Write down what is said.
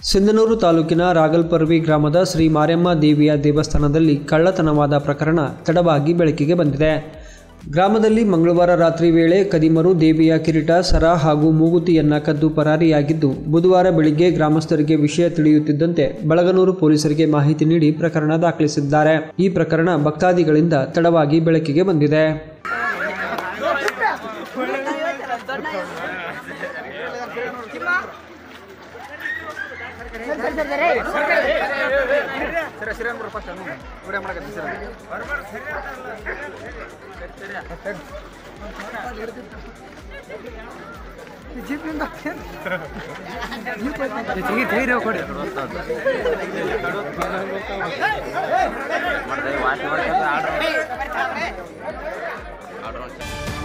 ಸಿಂಧನೂರು ತಾಲೂಕಿನ ರಾಗಲ್ಪರ್ವಿ ಗ್ರಾಮದ ಶ್ರೀ ಮಾರೆಮ್ಮ ದೇವಿಯ ದೇವಸ್ಥಾನದಲ್ಲಿ ಕಳ್ಳತನವಾದ ಪ್ರಕರಣ ತಡವಾಗಿ ಬೆಳಕಿಗೆ ಬಂದಿದೆ ಗ್ರಾಮದಲ್ಲಿ ಮಂಗಳವಾರ ರಾತ್ರಿ ವೇಳೆ ಕದಿಮರು ದೇವಿಯ ಕಿರೀಟ ಸರ ಹಾಗೂ ಮೂಗುತಿಯನ್ನ ಕದ್ದು ಪರಾರಿಯಾಗಿದ್ದು ಬುಧವಾರ ಬೆಳಿಗ್ಗೆ ಗ್ರಾಮಸ್ಥರಿಗೆ ವಿಷಯ ತಿಳಿಯುತ್ತಿದ್ದಂತೆ ಬಳಗನೂರು ಪೊಲೀಸರಿಗೆ ಮಾಹಿತಿ ನೀಡಿ ಪ್ರಕರಣ ದಾಖಲಿಸಿದ್ದಾರೆ ಈ ಪ್ರಕರಣ ಭಕ್ತಾದಿಗಳಿಂದ ತಡವಾಗಿ ಬೆಳಕಿಗೆ ಬಂದಿದೆ ಮಾಡ್ದೆ ವಾಸಿ ಮಾಡ್ಕೊಂಡು ಆರ್ಡ್ರ್ ಆರ್ಡ್ರ್